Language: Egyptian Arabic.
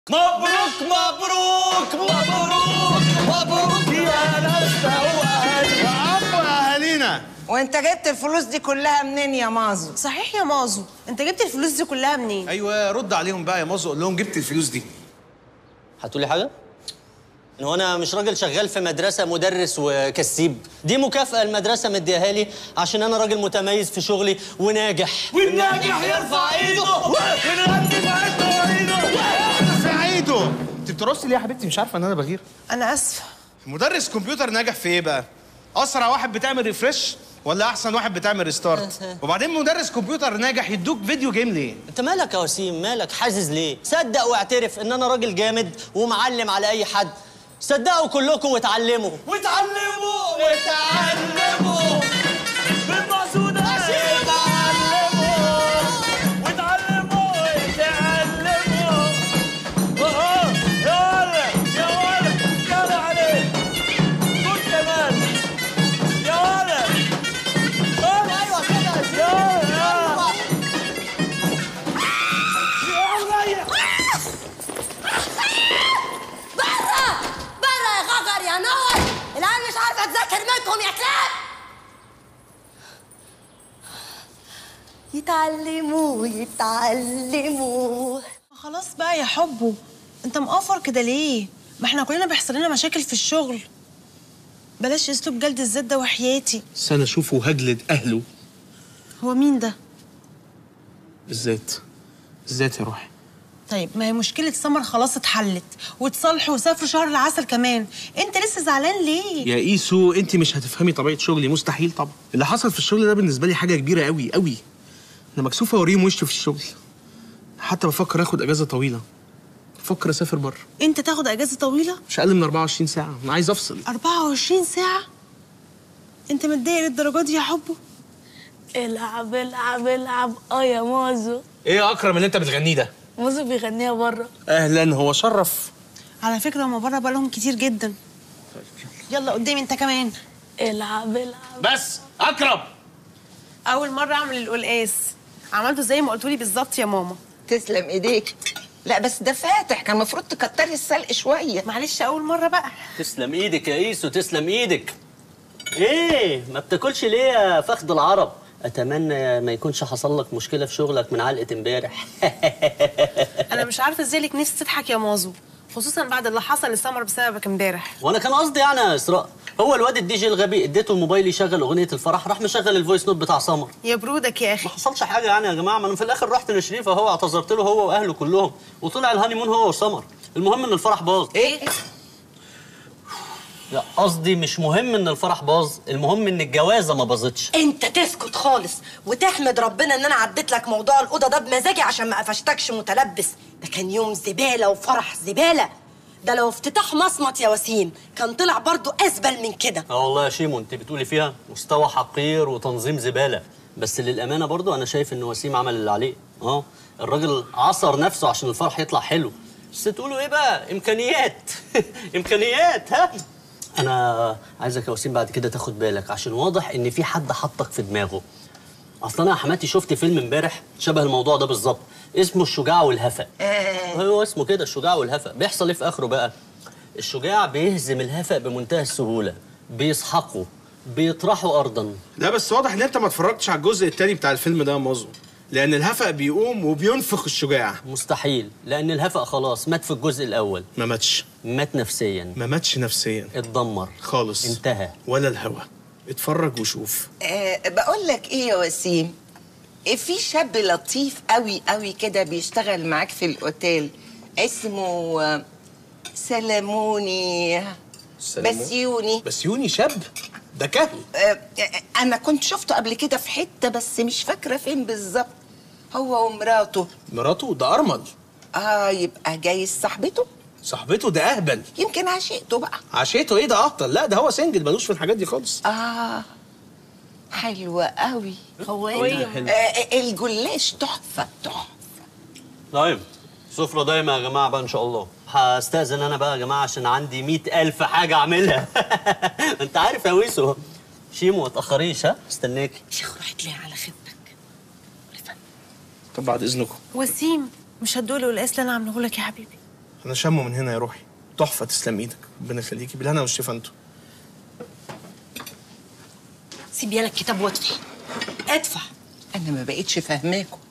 مبروك مبروك مبروك مبروك يا ناس عفوا يا اهالينا وانت جبت الفلوس دي كلها منين يا مازو صحيح يا مازو انت جبت الفلوس دي كلها منين ايوه رد عليهم بقى يا مازو قول لهم جبت الفلوس دي هتقولي حاجة؟ ان هو انا مش راجل شغال في مدرسة مدرس وكسيب دي مكافأة المدرسة مديها لي عشان انا راجل متميز في شغلي وناجح والناجح يرفع ايده والناجح يرفع ايده في عيده انت بترقصي ليه يا حبيبتي مش عارفه ان انا بغير انا اسفه مدرس كمبيوتر ناجح في ايه بقى اسرع واحد بتعمل ريفرش ولا احسن واحد بتعمل ريستارت وبعدين مدرس كمبيوتر ناجح يدوك فيديو جيم ليه انت مالك يا وسيم مالك حازز ليه صدق واعترف ان انا راجل جامد ومعلم على اي حد صدقوا كلكم واتعلموا واتعلموا واتعلموا بالمقصودة واتعلموا واتعلموا واتعلموا اه يا ولد يا ولد يلا عليك كنت كمان يا ولد ايوه كده يا برا برا يا غجر يا نور العيال مش عارفه تذاكر منكم يا كلاب يتعلموا يتعلموا خلاص بقى يا حبو انت مقفر كده ليه ما احنا كلنا بيحصل لنا مشاكل في الشغل بلاش اسلوب جلد الذات ده وحياتي بس انا اشوفه هجلد اهله هو مين ده بالذات بالذات يا روحي طيب ما هي مشكلة سمر خلاص اتحلت واتصالحوا وسافروا شهر العسل كمان انت لسه زعلان ليه يا ايسو انت مش هتفهمي طبيعه شغلي مستحيل طبعا اللي حصل في الشغل ده بالنسبه لي حاجه كبيره قوي قوي انا مكسوف اوريهم وشي في الشغل حتى بفكر اخد اجازه طويله بفكر اسافر بره انت تاخد اجازة طويلة مش اقل من 24 ساعه انا عايز افصل 24 ساعة انت متضايق للدرجة دي يا حبو العب العب العب اه يا مازو ايه يا اكرم اللي انت بتغنيه ده مازو بيغنيها بره اهلا هو شرف على فكرة هما بره بقالهم كتير جدا يلا قدامي انت كمان العب العب بس اكرم اول مرة اعمل القلقاس عملته زي ما قلتولي بالظبط يا ماما تسلم ايديك لا بس ده فاتح كان المفروض تكتري السلق شويه معلش اول مرة بقى تسلم ايدك يا ايسو تسلم ايدك ايه ما بتاكلش ليه يا فخد العرب اتمنى ما يكونش حصل لك مشكله في شغلك من علقه امبارح انا مش عارفة ازاي لك نفسي تضحك يا مازو خصوصا بعد اللي حصل لسمر بسببك امبارح وانا كان قصدي يعني يا اسراء هو الواد الدي جي الغبي اديته الموبايل يشغل اغنيه الفرح راح مشغل الفويس نوت بتاع سمر يا برودك يا اخي ما حصلش حاجه يعني يا جماعه ما انا في الاخر رحت لشريف اهو اعتذرت له هو واهله كلهم وطلع الهانيمون هو وسمر المهم ان الفرح باظ ايه لا قصدي مش مهم ان الفرح باظ المهم ان الجوازه ما باظتش انت تسكت خالص وتحمد ربنا ان انا عديت لك موضوع الاوضه ده بمزاجي عشان ما قفشتكش متلبس ده كان يوم زباله وفرح زباله ده لو افتتاح مصمت يا وسيم كان طلع برضو ازبل من كده اه والله يا شيمو انت بتقولي فيها مستوى حقير وتنظيم زباله بس للامانه برضو انا شايف ان وسيم عمل اللي عليه اه الراجل عصر نفسه عشان الفرح يطلع حلو بس تقولوا ايه بقى امكانيات امكانيات ها انا عايزك يا وسيم بعد كده تاخد بالك عشان واضح ان في حد حطك في دماغه اصلا انا يا حماتي شفت فيلم امبارح شبه الموضوع ده بالظبط اسمه الشجاع والهفا هو اسمه كده الشجاع والهفا بيحصل ايه في اخره بقى الشجاع بيهزم الهفا بمنتهى السهوله بيسحقه بيطرحه ارضا لا بس واضح ان انت ما اتفرجتش على الجزء التاني بتاع الفيلم ده يا مازو لان الهفق بيقوم وبينفخ الشجاع مستحيل لان الهفا خلاص مات في الجزء الاول ما ماتش مات نفسيا ما ماتش نفسيا اتدمر خالص انتهى ولا الهوى اتفرج وشوف آه بقول لك ايه يا وسيم إيه في شاب لطيف قوي قوي كده بيشتغل معاك في الاوتيل اسمه آه، سلموني سلمون؟ بسيوني بس يوني شاب ده كهل آه، آه، انا كنت شفته قبل كده في حته بس مش فاكره فين بالظبط هو ومراته مراته ده ارمل اه يبقى جايز صاحبته صاحبته ده اهبل يمكن عشقته بقى عشيته ايه ده اهطل لا ده هو سنجل ملوش في الحاجات دي خالص اه حلوة قوي هو آه آه، الجلاش تحفة تحفة طيب سفرة دايما يا جماعة بقى إن شاء الله هستأذن أنا بقى يا جماعة عشان عندي مئة ألف حاجة أعملها أنت عارف يا ويسو شيمو ما تأخريش ها استناكي شيخ راحت ليه على خدمتك طب بعد اذنكم وسيم مش هتدوق القلقاس اللي انا عامله لك يا حبيبي انا شامه من هنا يا روحي تحفه تسلم ايدك ربنا يخليكي بالهنا والشفا انتوا سيب يالك الكتاب وادفع ادفع انا ما بقتش فاهماكم